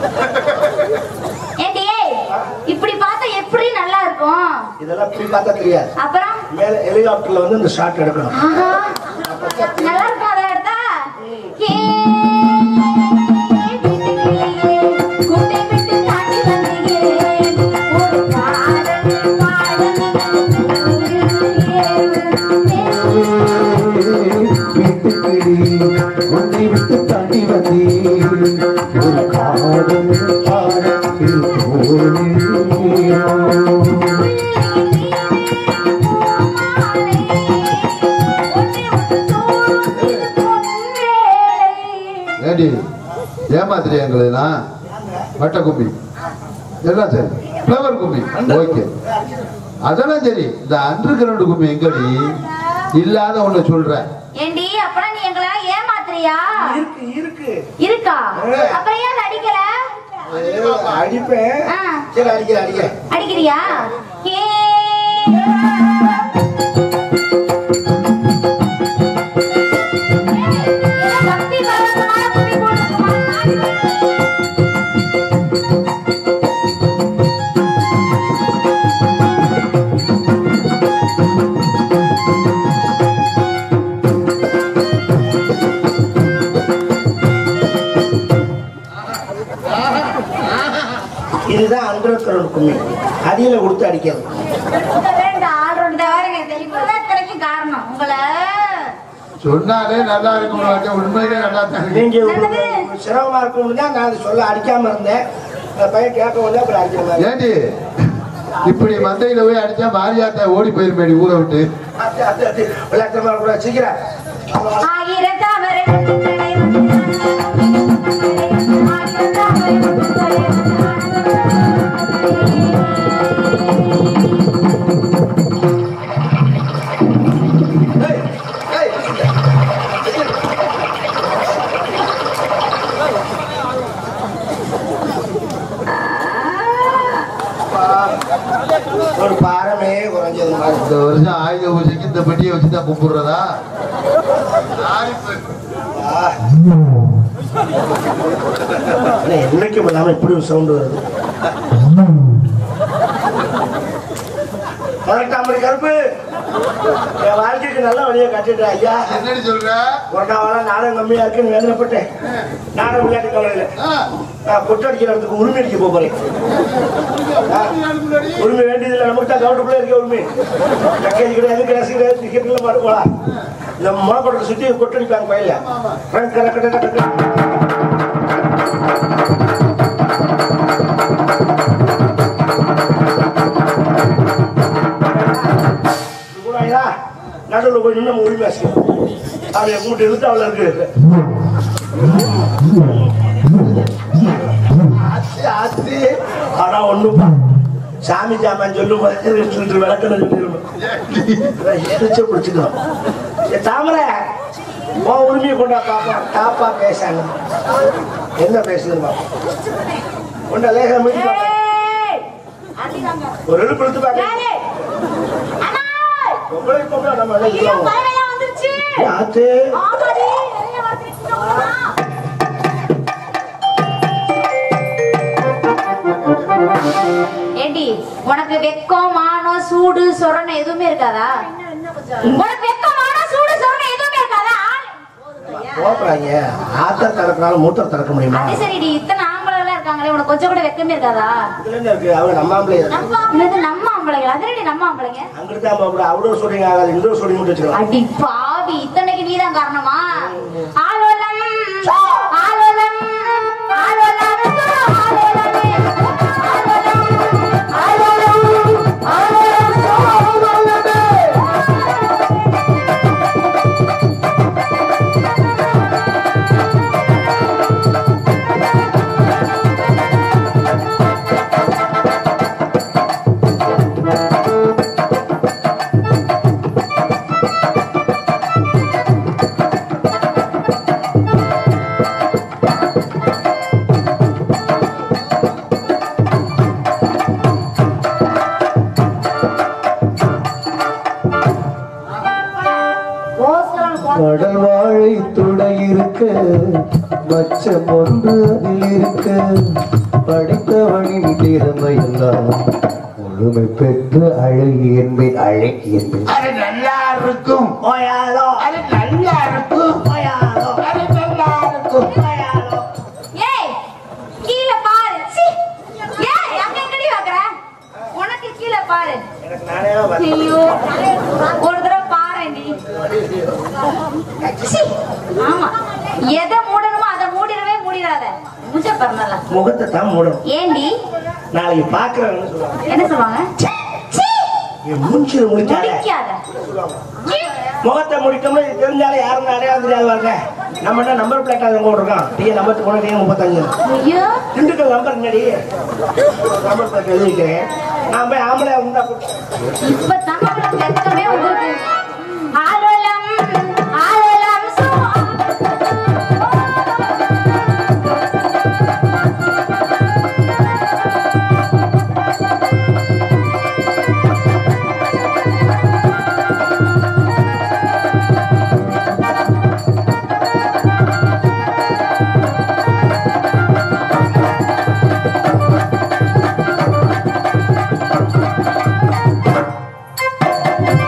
ஏண்டி இப்படி பார்த்தா எப்படி நல்லா இருக்கும் இதெல்லாம் இப்படி பார்த்தா தெரியாது அப்புறம் மேல ஹெலிகாப்டர்ல வந்து இந்த ஷாட் எடுக்கணும் ஆஹா நல்லா இருக்கும் அதை எடுத்தா ஏ, கூட்டை விட்டு தாண்டி வந்தேன். ஒரு பாடல் பாடல் வீட்டுக்கிளி உன்னை விட்டு தாண்டி வந்தேன் ஒரு காதல் பாடத்தில் போனேன் ஏடி ஏமாத்திரியா எங்களா வட்ட கும்பி எல்லாம் சரி ஃப்ளவர் கும்பி ஓகே அதெல்லாம் சரி இந்த அண்டர் கிரவுண்ட் கும்பி எங்கடி இல்லாத ஒண்ணு சொல்றேன் ஏண்டி அப்பனா நீ எங்களை ஏமாத்துறியா இருக்கு இருக்கு இருக்கா அப்புறம் ஏன் அடிக்கல அடிப்பேன் ஆ. சரி அடிக்கிறேன் அடிக்கிறேன் அடிக்கிறியா ஏ பக்தி பரவசமான கும்மி போட்டுருக்குமா? இதுதான் அண்டர் கிரவுண்ட் கும்மி அடியில கொடுத்து அடிக்கிறது இந்த ரெண்டு ஆள் ரெண்டு தவிர இப்பதான் இத்தனைக்கும் காரணம் உங்களை சொன்னாலே நல்லா இருக்கும் வாத்தியா. உண்மையிலே நல்லா தான் இருக்கு. நீங்க உங்களுக்கு சிரமமா இருக்கும்னு தான் நான் அதை சொல்ல அடிக்காம இருந்தேன் அந்த பையன் கேட்க வந்து அப்படி அடிக்கிற மாதிரி ஏண்டி இப்படி மந்தையில போய் அடிச்சா மாரியாத்தா ஓடி போயிருமேடி ஊரை விட்டு அது, அது, அது, விளையாட்டுமா கூட சீக்கிரம் ஆயிரம் தவறு கண்களை வந்து ஆயிரம் தவறு கண்களை ஏய், ஏய். ஒரு பாரமே குறைஞ்சது மாதிரி இந்த வருஷம் ஆயுத பூஜைக்கு இந்த பெட்டியை வச்சு தான் கும்பிடுறதா ஆ. ஆனா என்னைக்கும் இல்லாம இப்படி ஒரு சவுண்ட் வருது பதினெட்டாம் கருப்பு என் வாழ்க்கைக்கு நல்ல வழியை கட்டிட்டு ஐயா என்னடி சொல்ற ஒரு நாள் நாடகம் கம்மியா இருக்குன்னு வேதனைப்பட்டேன் நாடகம் விளையாட்டு கவலையில் ஆ, நான் கொட்டடிக்கிறதுக்கு உரிமை அடிக்க போறேன் ஆ, உரிமை வேண்டியதில்லை நமக்கு தான் கவுண்டுக்குள்ளே இருக்க உரிமை கக்கேஜி கிடையாது கிளாஸ் கிடையாது டிக்கெட்ல மாட்டு போலாம் இந்த முளைப்படத்தை சுத்தி கொட்டடிப்பாங்க பயில ரங்க ரக்க ரக்க ரக்க. இது கூட ஐயா, நடுவுல போய் நின்று நம்ம உரிமை ஆசிக்கணும் அவளை கூட்டு இழுத்து அவளை இருக்கு ஆச்சு ஆச்சு ஆனா ஒண்ணுப்பா சாமி ஜாமான் சொல்லும் போது ரெண்டு லிட்டர் விளக்கணும் சொல்லிடணும் எரிச்ச பிடிச்சிக்கணும் ஏ, தாமரை உன் உரிமையை கொண்டா பாப்பா தாப்பா பேசாங்க என்ன பேசுதுன்னு பாப்போம் கொண்டா லேசா மீட்டி பாப்பா ஏய், அடிதாங்க. ஒரு எழுப்பு எடுத்து பாக்க ஏய், அண்ணா, உங்களை கூப்பிட்டா நம்ம என்ன ஐயோ, சொல்லுவோம் பறவைலாம் வந்துருச்சு. ஏ, ஆச்சு ஆமாடி, நிறைய வந்துருச்சு உங்களுக்குலாம். ஏண்டி உனக்கு வெக்கம் மானம் சூடு சொரணை எதுவுமே இருக்காதா உனக்கு வெக்கம் மானம் சூடு சொரணை எதுவுமே இருக்காதா ஆள் போக்குறாங்க ஆத்தர் திறக்கனால மூத்தர் திறக்க முடியுமா அது சரிடி இத்தனை ஆம்பளை இருக்காங்களே உனக்கு கொஞ்சம் கூட வெக்கமே இருக்காதா இதுல என்ன இருக்கு அவங்க நம்ம ஆம்பளை என்னது நம்ம ஆம்பளைங்க அதனடி நம்ம ஆம்பளைங்க அங்கிட்டு தான் மாப்பிள்ள அவ்வளோ சொல்றீங்க ஆகாது இவ்வளோ சொல்றீங்க வச்சுக்கலாம் அடி பாவி இத்தனைக்கு நீதான் காரணமா ஆலோலம் ஆலோலம் ஆலோலம் ஆலோலமே ஆலோலம் ஆலோலம் ஆலோலம் ஓஸ்கரன் போ- கடல் வாழை துணை இருக்க மச்சம் ஒன்று அதில் இருக்க படித்தவனின் திறமை எல்லாம் முழுமை பெற்று அழகி என்பேன் அழகி என்பேன் அது நல்லா இருக்கும் ஓயாலோ அது நல்லா இருக்கும் ஓயாலோ அது நல்லா இருக்கும் ஓயாலோ ஏய் கீழே பாரு சீ. ஏய் அங்க எங்கடி வைக்கிற உனக்கு கீழே பாரு எனக்கு நானே தான் வரேன். ஐயோ ஒரு தடவை பாரு நீ சீ. ஆமா எதை மூடணுமோ அதை மூடிடவே மூடிடாத முச்ச பரவாயில்ல முகத்தை தான் மூடணும் ஏண்டி நாளைக்கு பாக்குறேன்னு சொல்லுவாங்க என்ன சொல்லுவாங்க சீ. என் மூஞ்சில முடிக்காத முடிக்காத சீ. முகத்தை முடிக்கணும்னு இது தெரிஞ்சாலே யாரும் அடையாளம் தெரியாது பாருங்க நம்ம என்ன நம்பர் பிளேட் அங்கே போட்டிருக்கோம் டிஎன் நம்பர் போன டிஎன் முப்பத்தஞ்சு ஐயோ திண்டுக்கல் நம்பர் என்னடி நம்பர் பிளேட் எழுதி வைக்கிறேன் நான் போய் ஆம்பளை உண்டா இப்ப தமிழ்ல வெக்கமே வந்திருக்கு ஆலோலம் ஆலோலம் சுவா. ஆ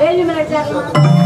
வேலி மேல அடிச்சாருமா